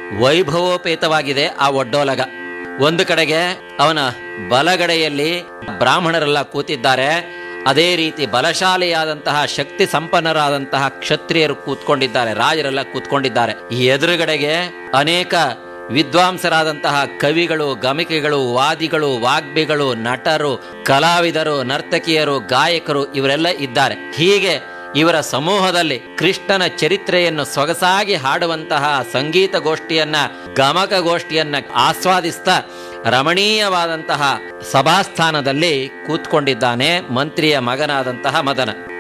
ವೈಭವೋಪೇತವಾಗಿದೆ ಆ ಒಡ್ಡೋಲಗ ಒಂದು ಕಡೆಗೆ ಅವನ ಬಲಗಡೆಯಲ್ಲಿ ಬ್ರಾಹ್ಮಣರೆಲ್ಲ ಕೂತಿದ್ದಾರೆ ಅದೇ ರೀತಿ ಬಲಶಾಲಿಯಾದಂತಹ ಶಕ್ತಿ ಸಂಪನ್ನರಾದಂತಹ ಕ್ಷತ್ರಿಯರು ಕೂತ್ಕೊಂಡಿದ್ದಾರೆ ರಾಜರೆಲ್ಲ ಕೂತ್ಕೊಂಡಿದ್ದಾರೆ ಈ ಎದುರುಗಡೆಗೆ ಅನೇಕ ವಿದ್ವಾಂಸರಾದಂತಹ ಕವಿಗಳು ಗಮಕಿಗಳು ವಾದಿಗಳು ವಾಗ್ಮಿಗಳು ನಟರು ಕಲಾವಿದರು ನರ್ತಕಿಯರು ಗಾಯಕರು ಇವರೆಲ್ಲ ಇದ್ದಾರೆ ಹೀಗೆ ಇವರ ಸಮೂಹದಲ್ಲಿ ಕೃಷ್ಣನ ಚರಿತ್ರೆಯನ್ನು ಸೊಗಸಾಗಿ ಹಾಡುವಂತಹ ಸಂಗೀತ ಗೋಷ್ಠಿಯನ್ನ ಗಮಕ ಗೋಷ್ಠಿಯನ್ನ ಆಸ್ವಾದಿಸ್ತಾ ರಮಣೀಯವಾದಂತಹ ಸಭಾಸ್ಥಾನದಲ್ಲಿ ಕೂತ್ಕೊಂಡಿದ್ದಾನೆ ಮಂತ್ರಿಯ ಮಗನಾದಂತಹ ಮದನ